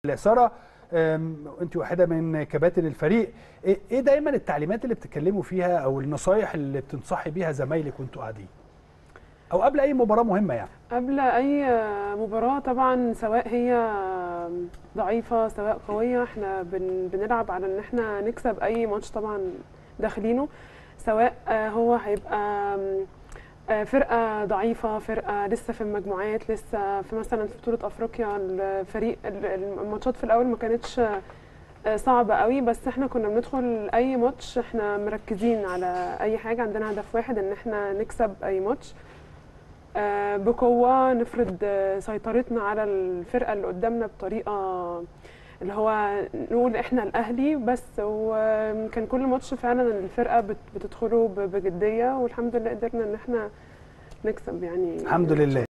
ساره انت واحده من كباتن الفريق ايه دايما التعليمات اللي بتتكلموا فيها او النصايح اللي بتنصحي بيها زمايلك وانتوا قاعدين او قبل اي مباراه مهمه يعني قبل اي مباراه طبعا سواء هي ضعيفه سواء قويه احنا بن بنلعب على ان احنا نكسب اي ماتش طبعا داخلينه سواء هو هيبقى فرقه ضعيفه فرقه لسه في المجموعات لسه في مثلا في بطوله افريقيا الفريق الماتشات في الاول ما كانتش صعبه قوي بس احنا كنا بندخل اي ماتش احنا مركزين على اي حاجه عندنا هدف واحد ان احنا نكسب اي ماتش بقوه نفرض سيطرتنا على الفرقه اللي قدامنا بطريقه اللي هو نقول احنا الاهلي بس وكان كل ماتش فعلا الفرقه بتدخله بجديه والحمد لله قدرنا ان احنا نكسب يعني الحمد لله